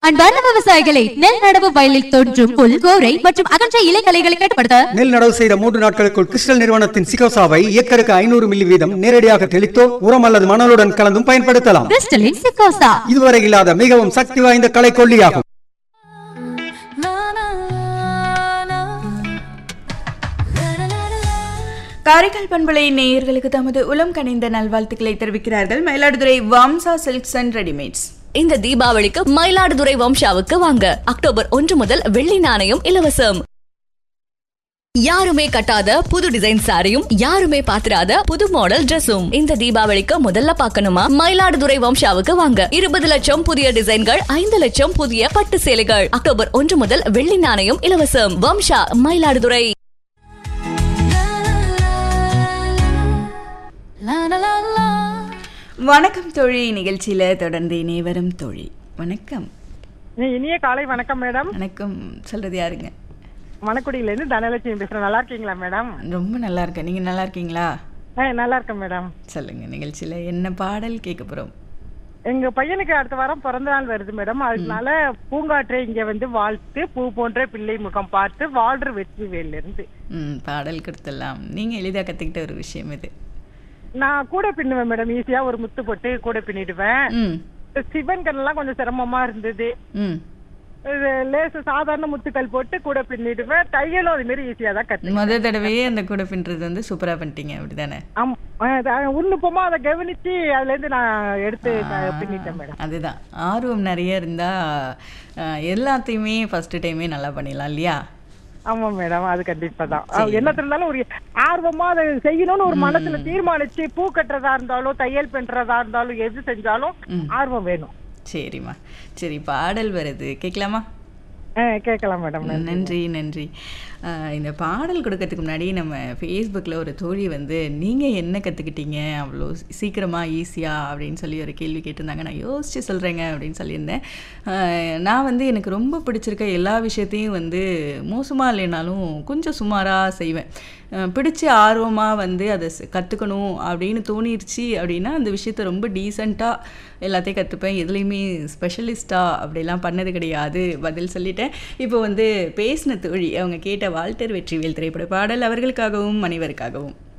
அன்பார்ந்த விவசாயிகளை நெல் நடவு வயலில் தோன்றும் புல் கோரை மற்றும் அகன்ற இலைகளைகளை கட்டுப்படுத்த நெல் நடவு செய்த மூன்று நாட்களுக்குள் கிறிஸ்டல் நிறுவனத்தின் சிகோசாவை ஏக்கருக்கு ஐநூறு மில்லி வீதம் நேரடியாக தெளித்தோ உரம் அல்லது மணலுடன் கலந்தும் பயன்படுத்தலாம் கிறிஸ்டலின் சிக்கோசா இதுவரை இல்லாத மிகவும் சக்தி வாய்ந்த கலை கொல்லியாகும் காரைக்கால் பண்பலை நேயர்களுக்கு தமது உளம் கனிந்த நல்வாழ்த்துக்களை தெரிவிக்கிறார்கள் Mayiladuthurai Vamsa silks and readymades இந்த தீபாவளிக்கு மயிலாடுதுறை வம்சாவுக்கு வாங்க அக்டோபர் ஒன்று முதல் வெள்ளி நாணயம் இலவசம் யாருமே கட்டாத புது டிசைன் சாரியும் யாருமே பாத்திராத புது மாடல் Dressum இந்த தீபாவளிக்கு முதல்ல பார்க்கணுமா மயிலாடுதுறை வம்சாவுக்கு வாங்க இருபது லட்சம் புதிய டிசைன்கள் ஐந்து லட்சம் புதிய பட்டு சேலைகள் அக்டோபர் ஒன்று முதல் வெள்ளி நாணயம் இலவசம் வம்சா மயிலாடுதுறை வணக்கம் தோழி நிகழ்ச்சியில தொடர்ந்து இணைவரும் தோழி வணக்கம் இனிய காலை வணக்கம் மேடம் வணக்கம் சொல்றது யாருங்க மணக்குடியில இருந்து தனலட்சுமி பேசுறேன் நல்லா இருக்கீங்களா மேடம் ரொம்ப நல்லா இருக்கேன் நீங்க நல்லா இருக்கீங்களா ஆ, நல்லா இருக்கேன் மேடம் சொல்லுங்க நிகழ்ச்சியில என்ன பாடல் கேட்க போறோம் எங்க பையனுக்கு அடுத்த வாரம் பிறந்த நாள் வருது மேடம் அதனால பூங்காற்றை இங்க வந்து வாழ்த்து பூ போன்ற பிள்ளை முகம் பார்த்து வாழ்ற வெற்றி வேல்ல இருந்து ம் பாடல் கொடுத்துடலாம் நீங்க எளிதா கத்துக்கிட்ட ஒரு விஷயம் இது நான் கூட பின்னுவேன் மேடம் ஈஸியா ஒரு முத்து போட்டு கூட பின்னிடுவேன் ம் சிவன் கண்ணெல்லாம் கொஞ்சம் சிரமமா இருந்தது ம் இது லேசு சாதாரண முத்துக்கள் போட்டு கூட பின்னிடுவேன் தையலும் அது மாதிரி ஈஸியா தான் கத்து முத தடவையே அந்த கூட பின்றது வந்து சூப்பரா பண்ணிட்டீங்க அப்படிதானே ஆமா அஹ் உன்னுப்பமா அதை கவனிச்சு அதுல இருந்து நான் எடுத்து நான் பின்னிட்டேன் மேடம் அதுதான் ஆர்வம் நிறைய இருந்தா அஹ், எல்லாத்தையுமே ஃபர்ஸ்ட் டைமே நல்லா பண்ணிடலாம் இல்லையா ஆமா மேடம் அது கண்டிப்பா தான் அஹ் என்னத்துல இருந்தாலும் ஒரு ஆர்வமா அதை செய்யணும்னு ஒரு மனசுல தீர்மானிச்சு பூ கட்டுறதா இருந்தாலும் தையல் பண்றதா இருந்தாலும் எது செஞ்சாலும் ஆர்வம் வேணும் சரிம்மா சரி பாடல் வருது கேட்கலாமா அஹ் கேட்கலாம் மேடம் நன்றி நன்றி ஆஹ் இந்த பாடல் கொடுக்கறதுக்கு முன்னாடி நம்ம ஃபேஸ்புக்கில் ஒரு தோழி வந்து நீங்கள் என்ன கற்றுக்கிட்டீங்க அவ்வளோ சீக்கிரமாக ஈஸியாக அப்படின்னு சொல்லி ஒரு கேள்வி கேட்டிருந்தாங்க நான் யோசித்து சொல்கிறேங்க அப்படின்னு சொல்லியிருந்தேன் ஆஹ் நான் வந்து எனக்கு ரொம்ப பிடிச்சிருக்க எல்லா விஷயத்தையும் வந்து மோசமாக இல்லைனாலும் கொஞ்சம் சுமாராக செய்வேன் ஆஹ் பிடிச்ச ஆர்வமாக வந்து அதை கற்றுக்கணும் அப்படின்னு தோணிருச்சு அப்படின்னா அந்த விஷயத்த ரொம்ப டீசெண்டாக எல்லாத்தையும் கற்றுப்பேன் எதுலேயுமே ஸ்பெஷலிஸ்ட்டாக அப்படிலாம் பண்ணது கிடையாது பதில் சொல்லிட்டேன் இப்போ வந்து பேசின தோழி அவங்க கேட்ட வால்டர் வெற்றிவேல் திரைப்பட பாடல் அவர்களுக்காகவும் அனைவருக்காகவும்